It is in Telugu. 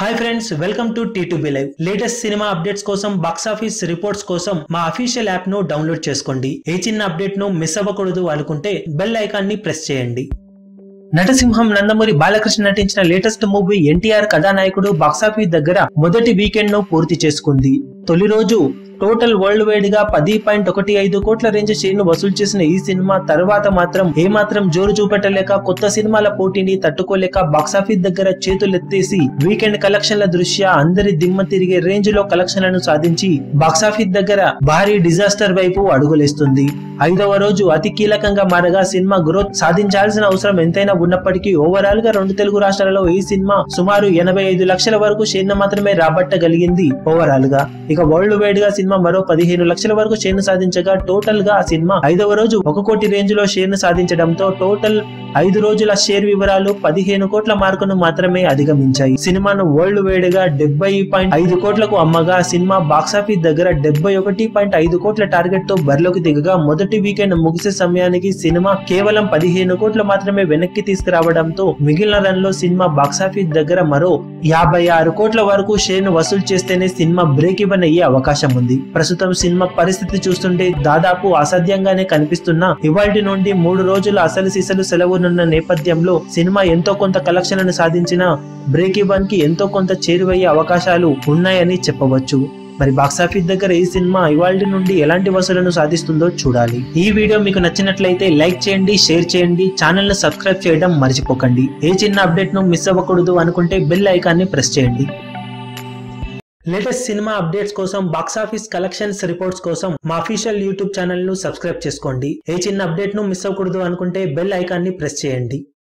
hi friends welcome to T two B live latest cinema updates కోసం బాక్స్ ఆఫీస్ రిపోర్ట్స్ కోసం మా అఫీషియల్ యాప్ ను డౌన్లోడ్ చేసుకోండి ఏ చిన్న అప్డేట్ ను మిస్ అవ్వకూడదు అనుకుంటే బెల్ ఐకాన్ ని ప్రెస్ చేయండి నటసింహం నందమూరి బాలకృష్ణ నటించిన లేటెస్ట్ మూవీ ఎన్టీఆర్ కథానాయకుడు బాక్సాఫీస్ దగ్గర మొదటి వీకెండ్ ను పూర్తి చేసుకుంది తొలి రోజు టోటల్ వరల్డ్ వైడ్ గా పది పాయింట్ ఒకటి ఐదు కోట్ల రేంజ్ షేర్ ను వసూలు చేసిన ఈ సినిమా తర్వాత మాత్రం ఏమాత్రం జోరు చూపెట్టలేక కొత్త సినిమాల పోటీని తట్టుకోలేక బాక్సాఫీస్ దగ్గర చేతులెత్తేసి వీకెండ్ కలెక్షన్ల దృష్ట్యా అందరి దిమ్మ తిరిగే రేంజ్ లో కలెక్షన్లను సాధించి బాక్సాఫీస్ దగ్గర భారీ డిజాస్టర్ వైపు అడుగులేస్తుంది ఐదవ రోజు అతి కీలకంగా మారగా సినిమా గ్రోత్ సాధించాల్సిన అవసరం ఎంతైనా ఉన్నప్పటికీ ఓవరాల్ గా రెండు తెలుగు రాష్ట్రాలలో ఈ సినిమా సుమారు ఎనభై ఐదు లక్షల వరకు షేర్ను మాత్రమే రాబట్టగలిగింది ఓవరాల్ గా ఇక వరల్డ్ వైడ్ గా సినిమా మరో పదిహేను లక్షల వరకు షేర్ను సాధించగా టోటల్ గా ఆ సినిమా ఐదవ రోజు ఒక కోటి రేంజ్ లో షేర్ను సాధించడంతో టోటల్ ఐదు రోజుల షేర్ వివరాలు పదిహేను కోట్ల మార్కును మాత్రమే అధిగమించాయి సినిమాను వరల్డ్ వైడ్ గా డెబ్బై పాయింట్ ఐదు కోట్లకు అమ్మగా సినిమా బాక్సాఫీస్ దగ్గర డెబ్బై ఒకటి పాయింట్ ఐదు కోట్ల టార్గెట్ తో బరిలోకి దిగగా మొదటి వీకెండ్ ముగిసే సమయానికి సినిమా కేవలం పదిహేను కోట్లు మాత్రమే వెనక్కి తీసుకురావడంతో మిగిలిన రన్ లో సినిమా బాక్సాఫీస్ దగ్గర మరో యాభై ఆరు కోట్ల వరకు షేర్ ను వసూలు చేస్తేనే సినిమా బ్రేక్ ఇవన్ అయ్యే అవకాశం ఉంది ప్రస్తుతం సినిమా పరిస్థితి చూస్తుంటే దాదాపు అసాధ్యంగానే కనిపిస్తున్నా ఇవాల్టి నుండి మూడు రోజుల అసలు సిసలు సెలవునున్న నేపథ్యంలో సినిమా ఎంతో కొంత కలెక్షన్లను సాధించిన బ్రేక్ ఇవన్ కి ఎంతో కొంత చేరువయ్యే అవకాశాలు ఉన్నాయని చెప్పవచ్చు మరి బాక్సాఫీస్ దగ్గర ఈ సినిమా ఇవాల్టి నుండి ఎలాంటి వసూలను సాధిస్తుందో చూడాలి ఈ వీడియో మీకు నచ్చినట్లయితే లైక్ చేయండి షేర్ చేయండి ఛానల్ ను సబ్స్క్రైబ్ చేయడం మర్చిపోకండి ఏ చిన్న అప్డేట్ ను మిస్ అవ్వకూడదు అనుకుంటే బెల్ ఐకాన్ ని ప్రెస్ చేయండి లేటెస్ట్ సినిమా అప్డేట్స్ కోసం బాక్సాఫీస్ కలెక్షన్స్ రిపోర్ట్స్ కోసం మా అఫీషియల్ యూట్యూబ్ ఛానల్ ను సబ్స్క్రైబ్ చేసుకోండి ఏ చిన్న అప్డేట్ ను మిస్ అవ్వకూడదు అనుకుంటే బెల్ ఐకాన్ ని ప్రెస్ చేయండి